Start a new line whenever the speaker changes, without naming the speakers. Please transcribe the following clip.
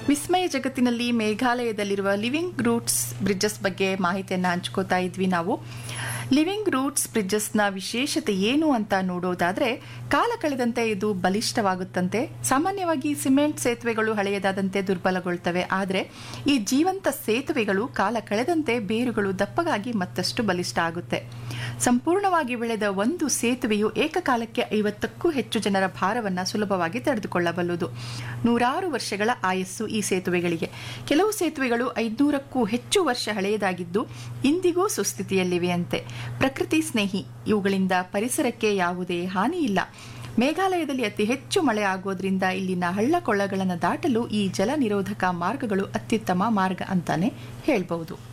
ವಿಸ್ಮಯ ಜಗತ್ತಿನಲ್ಲಿ ಮೇಘಾಲಯದಲ್ಲಿರುವ living roots bridges ಬಗ್ಗೆ ಮಾಹಿತಿಯನ್ನು ಹಂಚ್ಕೋತಾ ಇದ್ವಿ ನಾವು ಲಿವಿಂಗ್ ರೂಟ್ಸ್ ಬ್ರಿಡ್ಜಸ್ನ ವಿಶೇಷತೆ ಏನು ಅಂತ ನೋಡೋದಾದ್ರೆ ಕಾಲ ಕಳೆದಂತೆ ಇದು ಬಲಿಷ್ಠವಾಗುತ್ತಂತೆ ಸಾಮಾನ್ಯವಾಗಿ ಸಿಮೆಂಟ್ ಸೇತುವೆಗಳು ಹಳೆಯದಾದಂತೆ ದುರ್ಬಲಗೊಳ್ತವೆ ಆದರೆ ಈ ಜೀವಂತ ಸೇತುವೆಗಳು ಕಾಲ ಕಳೆದಂತೆ ಬೇರುಗಳು ದಪ್ಪಗಾಗಿ ಮತ್ತಷ್ಟು ಬಲಿಷ್ಠ ಆಗುತ್ತೆ ಸಂಪೂರ್ಣವಾಗಿ ಬೆಳೆದ ಒಂದು ಸೇತುವೆಯು ಏಕಕಾಲಕ್ಕೆ ಐವತ್ತಕ್ಕೂ ಹೆಚ್ಚು ಜನರ ಭಾರವನ್ನು ಸುಲಭವಾಗಿ ತಡೆದುಕೊಳ್ಳಬಲ್ಲದು ನೂರಾರು ವರ್ಷಗಳ ಆಯಸ್ಸು ಈ ಸೇತುವೆಗಳಿಗೆ ಕೆಲವು ಸೇತುವೆಗಳು ಐದುನೂರಕ್ಕೂ ಹೆಚ್ಚು ವರ್ಷ ಹಳೆಯದಾಗಿದ್ದು ಇಂದಿಗೂ ಸುಸ್ಥಿತಿಯಲ್ಲಿವೆಯಂತೆ ಪ್ರಕೃತಿ ಸ್ನೇಹಿ ಇವುಗಳಿಂದ ಪರಿಸರಕ್ಕೆ ಯಾವುದೇ ಹಾನಿ ಇಲ್ಲ ಮೇಘಾಲಯದಲ್ಲಿ ಅತಿ ಹೆಚ್ಚು ಮಳೆ ಆಗೋದ್ರಿಂದ ಇಲ್ಲಿನ ಹಳ್ಳ ಕೊಳ್ಳಗಳನ್ನು ದಾಟಲು ಈ ಜಲ ನಿರೋಧಕ ಮಾರ್ಗಗಳು ಅತ್ಯುತ್ತಮ ಮಾರ್ಗ ಅಂತಾನೆ ಹೇಳ್ಬಹುದು